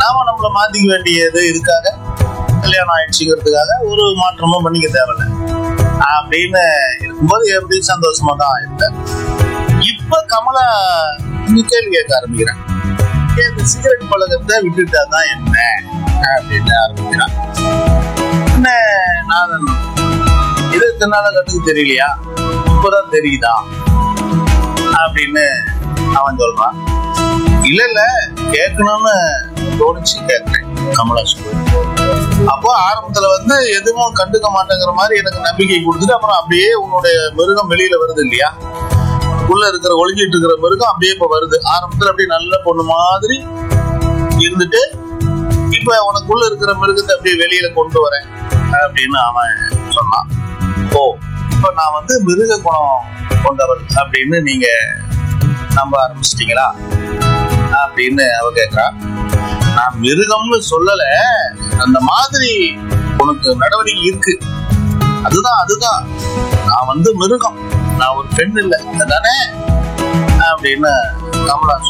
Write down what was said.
நாம நம்மள மாத்திக்க வேண்டியது இதுக்காக கல்யாணம் ஆயிடுச்சுங்கிறதுக்காக ஒரு மாற்றமும் பண்ணிக்க தேவையில்ல அப்படின்னு இருக்கும்போது எப்படி சந்தோஷமா தான் இருந்தேன் இப்ப கமலா நீ கேள்வி கேட்க ஆரம்பிக்கிறேன் ஏன் இந்த சிகரெட் பழக்கத்தை விட்டுட்டா தான் என்ன அப்படின்னு ஆரம்பிக்கிறான் என்ன நாதன் இது இத்தனை நாளா கண்ணுக்கு தெரியலையா இப்பதான் தெரியுதா அப்படின்னு அவன் சொல்றான் இல்ல இல்ல கேட்கணும்னு தோணுச்சு கேட்கிறேன் கமலா சொல்லு அப்போ ஆரம்பத்துல வந்து எதுவும் கண்டுக்க மாட்டேங்கிற மாதிரி எனக்கு நம்பிக்கை கொடுத்துட்டு அப்புறம் அப்படியே உன்னுடைய மிருகம் வெளியில வருது இல்லையா உள்ள இருக்கிற ஒளிஞ்சிட்டு இருக்கிற மிருகம் அப்படியே இப்ப வருது ஆரம்பத்துல அப்படியே நல்ல பொண்ணு மாதிரி இருந்துட்டு இப்ப உனக்குள்ள இருக்கிற மிருகத்தை அப்படியே வெளியில கொண்டு வரேன் அப்படின்னு அவன் சொன்னான் ஓ இப்ப நான் வந்து மிருக குணம் கொண்டவள் அப்படின்னு நீங்க நம்ப ஆரம்பிச்சிட்டீங்களா அப்படின்னு அவ கேக்குறா நான் மிருகம்னு சொல்லல அந்த மாதிரி உனக்கு நடவடிக்கை இருக்கு அதுதான் அதுதான் நான் வந்து மிருகம் நான் ஒரு பெண் இல்லை தானே அப்படின்னு கமலா